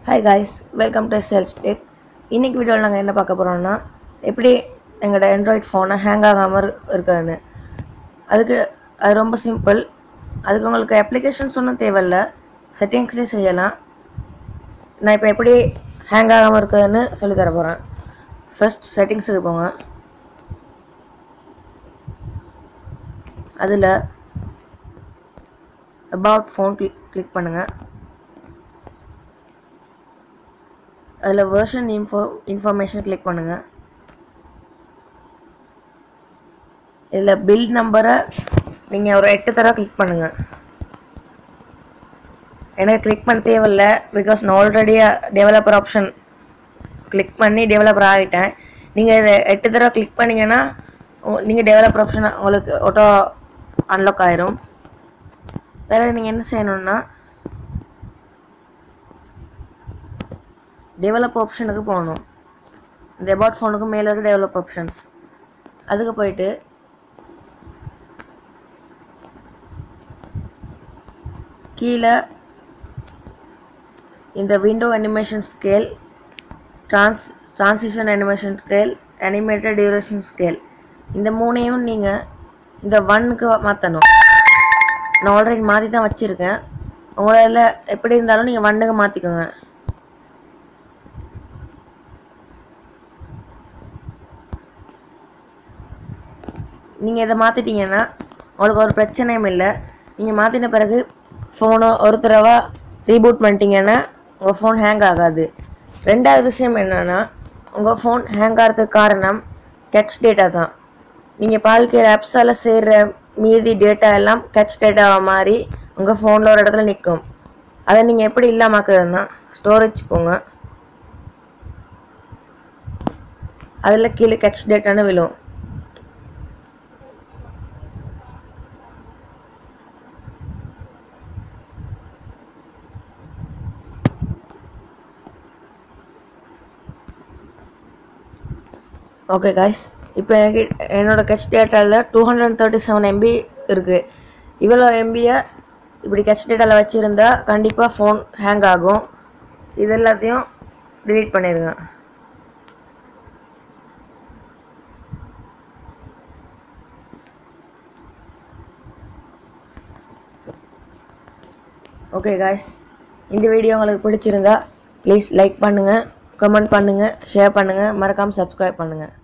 hi guys welcome to sales tech இன்னைக்கு வீடியோவில் நாங்கள் என்ன பார்க்க போகிறோம்னா எப்படி எங்களோட ஆண்ட்ராய்ட் ஃபோனை ஹேங் ஆகாமல் இருக்குன்னு அதுக்கு அது ரொம்ப சிம்பிள் அதுக்கு உங்களுக்கு அப்ளிகேஷன்ஸ் ஒன்றும் தேவையில்ல செட்டிங்ஸ்லேயே செய்யலாம் நான் இப்போ எப்படி ஹேங் ஆகாமல் இருக்குதுன்னு சொல்லி தர போகிறேன் ஃபர்ஸ்ட் செட்டிங்ஸுக்கு போங்க அதில் அபவுட் ஃபோன் கிளிக் கிளிக் பண்ணுங்கள் அதில் வேர்ஷன் இன்ஃபோ இன்ஃபர்மேஷன் கிளிக் பண்ணுங்கள் இதில் பில் நம்பரை நீங்கள் ஒரு எட்டு தடவை கிளிக் பண்ணுங்கள் எனக்கு கிளிக் பண்ண தேவையில்ல பிகாஸ் நான் ஆல்ரெடியாக டெவலப்பர் ஆப்ஷன் கிளிக் பண்ணி டெவலப்பர் ஆகிட்டேன் நீங்கள் இதை எட்டு தடவை கிளிக் பண்ணிங்கன்னா நீங்கள் டெவலப்பர் ஆப்ஷன் உங்களுக்கு ஆட்டோ அன்லாக் ஆயிரும் வேறு நீங்கள் என்ன செய்யணுன்னா டெவலப் ஆப்ஷனுக்கு போகணும் இந்த அபவுட் ஃபோனுக்கு மேலே இருக்க டெவலப் ஆப்ஷன்ஸ் அதுக்கு போயிட்டு கீழே இந்த window animation scale trans transition animation scale animated duration scale இந்த மூணையும் நீங்கள் இந்த ஒன்னுக்கு மாற்றணும் நான் ஆல்ரெடி மாற்றி தான் வச்சுருக்கேன் உங்களால் எப்படி இருந்தாலும் நீங்கள் ஒன்னுக்கு மாற்றிக்கோங்க நீங்கள் இதை மாற்றிட்டீங்கன்னா உங்களுக்கு ஒரு பிரச்சனையும் இல்லை நீங்கள் மாற்றின பிறகு ஃபோனை ஒரு தடவை ரீபூட் பண்ணிட்டீங்கன்னா உங்கள் ஃபோன் ஹேங் ஆகாது ரெண்டாவது விஷயம் என்னென்னா உங்கள் ஃபோன் ஹேங் ஆகிறதுக்கு காரணம் கேட்ச் டேட்டா தான் நீங்கள் பாவிக்கிற ஆப்ஸால் சேர்கிற மீதி டேட்டா எல்லாம் கேட்ச் டேட்டாவை மாதிரி உங்கள் ஃபோனில் ஒரு இடத்துல நிற்கும் அதை நீங்கள் எப்படி இல்லாமாக்குறதுன்னா ஸ்டோரேஜ் போங்க அதில் கீழே கேட்ச் டேட்டான்னு விழும் ஓகே காய்ஸ் இப்போ என்கிட்ட என்னோடய கட்ச் டேட்டாவில் two hundred thirty seven MB இருக்குது இவ்வளோ எம்பியை இப்படி கட்ச் டேட்டாவில் வச்சுருந்தா கண்டிப்பாக ஃபோன் ஹேங் ஆகும் இது எல்லாத்தையும் டிலீட் பண்ணிடுங்க ஓகே காய்ஸ் இந்த வீடியோ உங்களுக்கு பிடிச்சிருந்தா ப்ளீஸ் லைக் பண்ணுங்கள் கமெண்ட் பண்ணுங்கள் ஷேர் பண்ணுங்கள் மறக்காமல் சப்ஸ்கிரைப் பண்ணுங்கள்